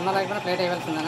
సున్నా లేకపోతే ప్లేట్ వేయవలసిందేనా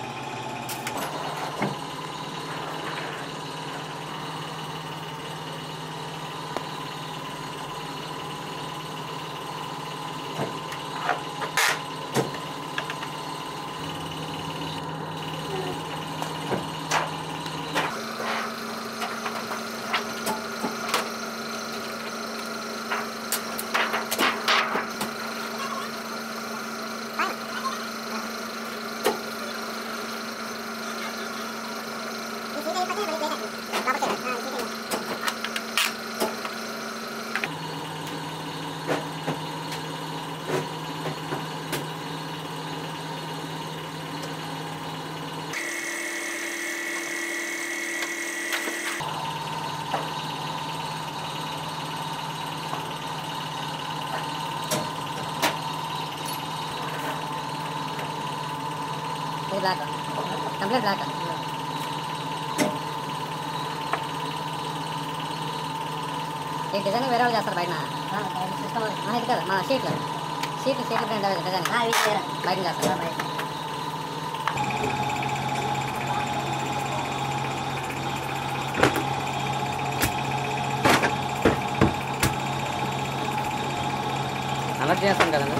ఇది బ్లాక్ కంప్లీట్ బ్లాక్ ఈ డిజైన్ వేరే వాళ్ళు చేస్తారు బయట ఇది కదా మా షీట్లు షీట్లు షీట్లు ప్రింట్ అవి డిజైన్ బయట చేస్తారు బయట అలర్ట్ చేస్తాం కదండి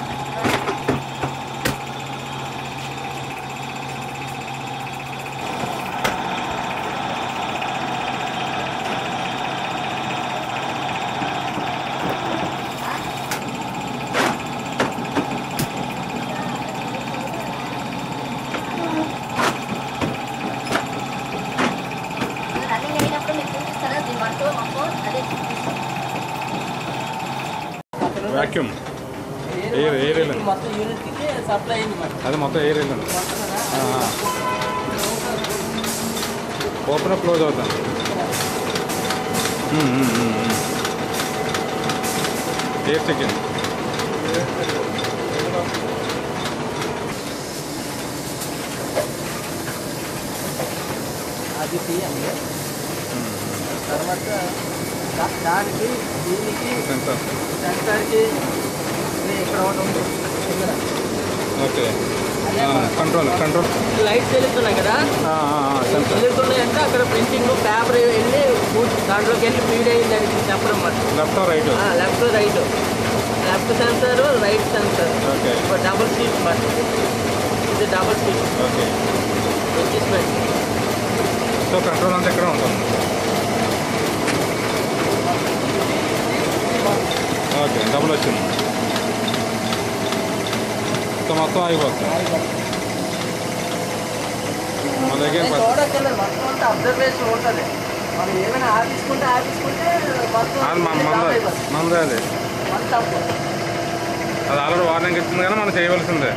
రన్నింగ్ అయినప్పుడు మీకు చూపిస్తారా దీని వర్క్ మొత్తం అదే వాక్యూమ్ ఎయిర్ ఎయిర్ వెళ్ళండి మొత్తం యూనిట్కి సప్లై అయింది మరి అది మొత్తం ఎయిర్ వెళ్ళండి ఓపెన్ క్లోజ్ అవుతాను ఎయిర్ సెకండ్ అది తీయండి తర్వాత దా- దానికి దీనికి సెన్సార్ సెన్సార్కి ఇది ఇక్కడ ఒకటి ఉంది ఇక్కడ. ఓకే కంట్రోల్ కంట్రోల్ ఈ లైట్స్ వెలుగుతున్నాయి కదా సెన్సార్ వెలుగుతున్నాయంటే అక్కడ ప్రింటింగ్ పేపర్ వెళ్ళి బూట్ దాంట్లోకి వెళ్ళి ఫీడ్ అయ్యింది అని చెప్పడం మరి left right left right left sensor right sensor okay double seat మరి ఇది double seat okay adjustment so control అంతా ఇక్కడ ఉంటుంది ఓకే డబుల్ వచ్చింది సో మొత్తం అయిపోతుంది మన దగ్గర ప- చూడక్కర్లేదు మొత్తం అంతా అబ్జర్వేషన్ ఉంటుంది మనం ఏమైనా ఆపించుకుంటే ఆపించుకుంటే మొత్తం అది మన మంద అయిపోతుంది. మందే అది మన తప్పు అది ఆల్రెడీ వార్నింగ్ ఇచ్చింది కానీ మనం చేయవలసిందే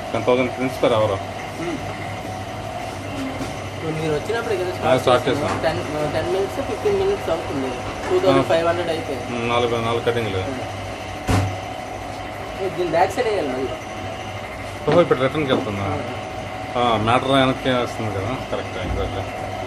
ten thousand prince per hour ఇప్పుడు మీరు వచ్చినప్పుడు కదా ఆ, start చేస్తాం. Ten ten minutes fifteen minutes అవుతుంది టూ థౌసండ్ ఫైవ్ హండ్రెడ్ అయిపోయింది నాలుగు నాలుగు కటింగ్లు దీని బ్యాక్ సైడ్ వేయాలి మళ్ళీ ఓహో ఇప్పుడు రిటర్న్కి వెళ్తుందా మ్యాటర్ వెనక్కి వస్తుంది కదా కరెక్ట్ ఎగ్జాక్ట్లీ